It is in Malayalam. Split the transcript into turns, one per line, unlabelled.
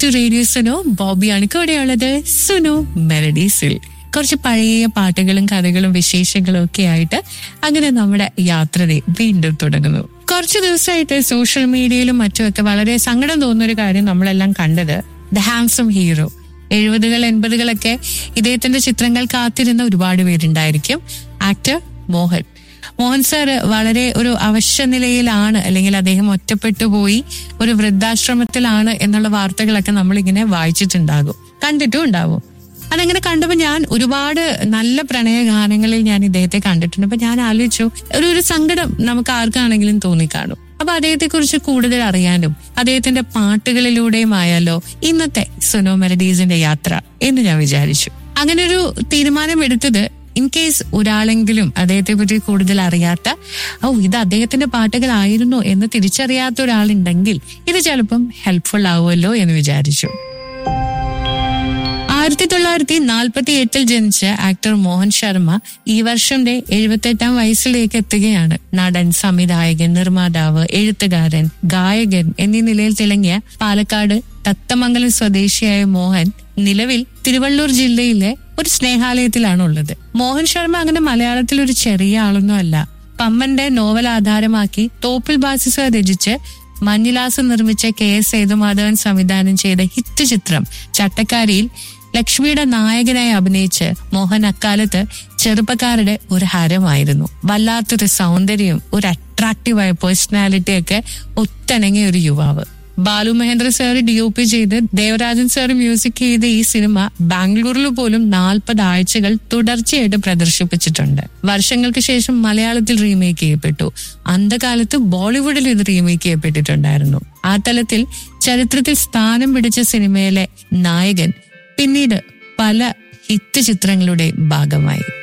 ടു റേഡിയോ സുനോ ബോബിയാണ് കൂടെയുള്ളത് സുനോ മെലഡീസിൽ കുറച്ച് പഴയ പാട്ടുകളും കഥകളും വിശേഷങ്ങളും ഒക്കെ ആയിട്ട് അങ്ങനെ നമ്മുടെ യാത്രയെ വീണ്ടും തുടങ്ങുന്നു കുറച്ച് ദിവസമായിട്ട് സോഷ്യൽ മീഡിയയിലും മറ്റുമൊക്കെ വളരെ സങ്കടം തോന്നുന്ന ഒരു കാര്യം നമ്മളെല്ലാം കണ്ടത് ദ ഹാൻസം ഹീറോ എഴുപതുകൾ എൺപതുകളൊക്കെ ഇദ്ദേഹത്തിന്റെ ചിത്രങ്ങൾ കാത്തിരുന്ന ഒരുപാട് പേരുണ്ടായിരിക്കും ആക്ടർ മോഹൻ മോഹൻ സാർ വളരെ ഒരു അവശ്യ നിലയിലാണ് അല്ലെങ്കിൽ അദ്ദേഹം ഒറ്റപ്പെട്ടു പോയി ഒരു വൃദ്ധാശ്രമത്തിലാണ് എന്നുള്ള വാർത്തകളൊക്കെ നമ്മളിങ്ങനെ വായിച്ചിട്ടുണ്ടാകും കണ്ടിട്ടും ഉണ്ടാവും അതങ്ങനെ കണ്ടപ്പോൾ ഞാൻ ഒരുപാട് നല്ല പ്രണയ ഗാനങ്ങളിൽ ഞാൻ ഇദ്ദേഹത്തെ കണ്ടിട്ടുണ്ട് അപ്പൊ ഞാൻ ആലോചിച്ചു ഒരു ഒരു സങ്കടം നമുക്ക് ആർക്കാണെങ്കിലും തോന്നിക്കാണും അപ്പൊ അദ്ദേഹത്തെ കുറിച്ച് കൂടുതൽ അറിയാനും അദ്ദേഹത്തിന്റെ പാട്ടുകളിലൂടെയും ആയാലോ ഇന്നത്തെ സുനോ മെലഡീസിന്റെ യാത്ര എന്ന് ഞാൻ വിചാരിച്ചു അങ്ങനെ ഒരു തീരുമാനം എടുത്തത് ഇൻ കേസ് ഒരാളെങ്കിലും അദ്ദേഹത്തെ പറ്റി കൂടുതൽ അറിയാത്ത ഓ ഇത് അദ്ദേഹത്തിന്റെ പാട്ടുകളായിരുന്നു എന്ന് തിരിച്ചറിയാത്ത ഒരാളുണ്ടെങ്കിൽ ഇത് ചിലപ്പം ഹെൽപ്ഫുൾ ആവുമല്ലോ എന്ന് വിചാരിച്ചു ആയിരത്തി തൊള്ളായിരത്തി നാൽപ്പത്തി എട്ടിൽ ജനിച്ച ആക്ടർ മോഹൻ ശർമ്മ ഈ വർഷത്തെ എഴുപത്തെട്ടാം വയസ്സിലേക്ക് എത്തുകയാണ് നടൻ സംവിധായകൻ നിർമ്മാതാവ് എഴുത്തുകാരൻ ഗായകൻ എന്നീ നിലയിൽ തിളങ്ങിയ പാലക്കാട് തത്തമംഗലം സ്വദേശിയായ മോഹൻ നിലവിൽ തിരുവള്ളൂർ ജില്ലയിലെ ഒരു സ്നേഹാലയത്തിലാണ് ഉള്ളത് മോഹൻ ശർമ്മ അങ്ങനെ മലയാളത്തിൽ ഒരു ചെറിയ ആളൊന്നും അല്ല പമ്മന്റെ നോവൽ ആധാരമാക്കി തോപ്പിൽ ബാസിസ രചിച്ച് മഞ്ഞിലാസ് നിർമ്മിച്ച കെ എസ് സേതുമാധവൻ സംവിധാനം ചെയ്ത ഹിറ്റ് ചിത്രം ചട്ടക്കാരിയിൽ ലക്ഷ്മിയുടെ നായകനായി അഭിനയിച്ച് മോഹൻ അക്കാലത്ത് ചെറുപ്പക്കാരുടെ ഒരു ഹരമായിരുന്നു വല്ലാത്തൊരു സൗന്ദര്യം ഒരു അട്രാക്റ്റീവായ പേഴ്സണാലിറ്റി ഒക്കെ ഒത്തിണങ്ങിയ ഒരു യുവാവ് Balu Mahendra sir D O P ചെയ്ത് ദേവരാജൻ സാർ മ്യൂസിക് ചെയ്ത ഈ സിനിമ ബാംഗ്ലൂരിൽ പോലും നാൽപ്പത് ആഴ്ചകൾ തുടർച്ചയായിട്ട് പ്രദർശിപ്പിച്ചിട്ടുണ്ട് വർഷങ്ങൾക്ക് ശേഷം മലയാളത്തിൽ റീമേക്ക് ചെയ്യപ്പെട്ടു അന്ധകാലത്ത് ബോളിവുഡിൽ ഇത് റീമേക്ക് ചെയ്യപ്പെട്ടിട്ടുണ്ടായിരുന്നു ആ തലത്തിൽ ചരിത്രത്തിൽ സ്ഥാനം പിടിച്ച സിനിമയിലെ നായകൻ പിന്നീട് പല ഹിറ്റ് ചിത്രങ്ങളുടെ ഭാഗമായി